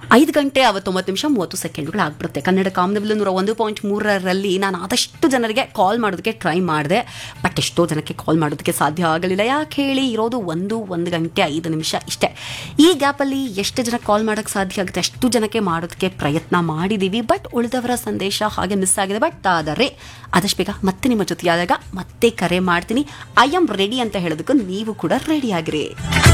ಐದು ಗಂಟೆ ಅವತ್ತೊಂಬತ್ತು ನಿಮಿಷ ಮೂವತ್ತು ಸೆಕೆಂಡ್ಗಳು ಆಗ್ಬಿಡುತ್ತೆ ಕನ್ನಡ ಕಾಮನಬಿಲ್ಲು ನೂರ ಒಂದು ಪಾಯಿಂಟ್ ಮೂರರಲ್ಲಿ ನಾನು ಆದಷ್ಟು ಜನರಿಗೆ ಕಾಲ್ ಮಾಡೋದಕ್ಕೆ ಟ್ರೈ ಮಾಡಿದೆ ಬಟ್ ಎಷ್ಟೋ ಜನಕ್ಕೆ ಕಾಲ್ ಮಾಡೋದಕ್ಕೆ ಸಾಧ್ಯ ಆಗಲಿಲ್ಲ ಯಾಕೆ ಹೇಳಿ ಇರೋದು ಒಂದು ಒಂದು ಗಂಟೆ ಐದು ನಿಮಿಷ ಇಷ್ಟೇ ಈ ಗ್ಯಾಪಲ್ಲಿ ಎಷ್ಟು ಜನ ಕಾಲ್ ಮಾಡೋಕ್ಕೆ ಸಾಧ್ಯ ಆಗುತ್ತೆ ಅಷ್ಟು ಜನಕ್ಕೆ ಮಾಡೋದಕ್ಕೆ ಪ್ರಯತ್ನ ಮಾಡಿದ್ದೀವಿ ಬಟ್ ಉಳಿದವರ ಸಂದೇಶ ಹಾಗೆ ಮಿಸ್ ಆಗಿದೆ ಬಟ್ ಆದರೆ ಆದಷ್ಟು ಬೇಗ ಮತ್ತೆ ನಿಮ್ಮ ಜೊತೆಯಾದಾಗ ಮತ್ತೆ ಕರೆ ಮಾಡ್ತೀನಿ ಐ ಆಮ್ ರೆಡಿ ಅಂತ ಹೇಳೋದಕ್ಕೂ ನೀವು ಕೂಡ ರೆಡಿ ಆಗಿರಿ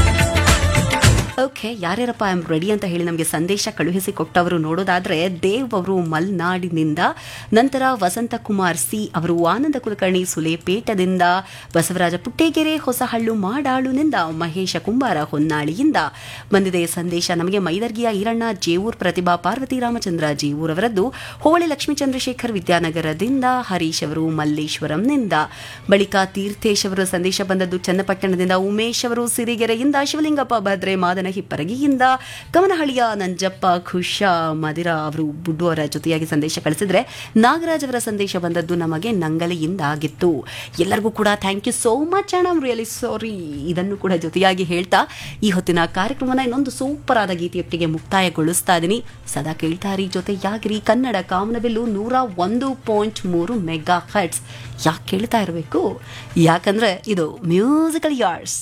ಓಕೆ ಯಾರ್ಯಾರಪ್ಪ ಐ ಆಮ್ ರೆಡಿ ಅಂತ ಹೇಳಿ ನಮಗೆ ಸಂದೇಶ ಕಳುಹಿಸಿ ಕೊಟ್ಟವರು ನೋಡೋದಾದ್ರೆ ದೇವ್ ಅವರು ಮಲ್ನಾಡಿನಿಂದ ನಂತರ ವಸಂತ ಕುಮಾರ್ ಸಿ ಅವರು ಆನಂದ ಕುಲಕರ್ಣಿ ಸುಲೇಪೇಟದಿಂದ ಬಸವರಾಜ ಪುಟ್ಟೇಗೆರೆ ಹೊಸಹಳ್ಳು ಮಾಡಾಳುನಿಂದ ಮಹೇಶ ಕುಂಬಾರ ಹೊನ್ನಾಳಿಯಿಂದ ಬಂದಿದೆ ಸಂದೇಶ ನಮಗೆ ಮೈದರ್ಗಿಯ ಈರಣ್ಣ ಜೇವೂರ್ ಪ್ರತಿಭಾ ಪಾರ್ವತಿ ರಾಮಚಂದ್ರ ಜೇವೂರ್ ಅವರದ್ದು ಹೋಳಿ ಲಕ್ಷ್ಮೀ ಚಂದ್ರಶೇಖರ್ ವಿದ್ಯಾನಗರದಿಂದ ಹರೀಶ್ ಅವರು ಮಲ್ಲೇಶ್ವರಂನಿಂದ ಬಳಿಕ ತೀರ್ಥೇಶ್ ಅವರ ಸಂದೇಶ ಬಂದದ್ದು ಚನ್ನಪಟ್ಟಣದಿಂದ ಉಮೇಶ್ ಅವರು ಸಿರಿಗೆರೆಯಿಂದ ಶಿವಲಿಂಗಪ್ಪ ಭದ್ರೆ ಮಾದನ ಹಿಪ್ಪರಗಿಯಿಂದ ಕಮನಹಳ್ಳಿಯ ನಂಜಪ್ಪ ಖುಷ ಮದಿರ ಅವರು ಬುಡ್ಡು ಅವರ ಜೊತೆಯಾಗಿ ಸಂದೇಶ ಕಳಿಸಿದ್ರೆ ನಾಗರಾಜ್ ಅವರ ಸಂದೇಶ ಬಂದದ್ದು ನಮಗೆ ನಂಗಲಿಯಿಂದ ಆಗಿತ್ತು ಎಲ್ಲರಿಗೂ ಕೂಡ thank you so much and am really sorry ಇದನ್ನು ಕೂಡ ಜೊತೆಯಾಗಿ ಹೇಳ್ತಾ ಈ ಹೊತ್ತಿನ ಕಾರ್ಯಕ್ರಮನ ಇನ್ನೊಂದು ಸೂಪರ್ ಆದ ಗೀತೆಯೊಟ್ಟಿಗೆ ಮುಕ್ತಾಯಗೊಳಿಸ್ತಾ ಇದ್ದೀನಿ ಸದಾ ಕೇಳ್ತಾ ಇರಿ ಜೊತೆ ಯಾಗಿರಿ ಕನ್ನಡ ಕಾಮನಬಿಲ್ಲು ನೂರ ಒಂದು ಪಾಯಿಂಟ್ ಮೂರು ಮೆಗಾ ಹರ್ಟ್ಸ್ ಯಾಕೆ ಕೇಳ್ತಾ ಇರಬೇಕು ಯಾಕಂದ್ರೆ ಇದು ಮ್ಯೂಸಿಕಲ್ ಯಾರ್ಡ್ಸ್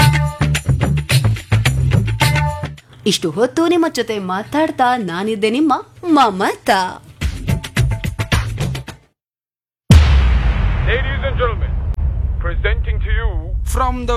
ಇಷ್ಟು ಹೊತ್ತು ನಿಮ್ಮ ಜೊತೆ ಮಾತಾಡ್ತಾ ನಾನಿದ್ದೆ ನಿಮ್ಮ Mamata Ladies and gentlemen, presenting to you from the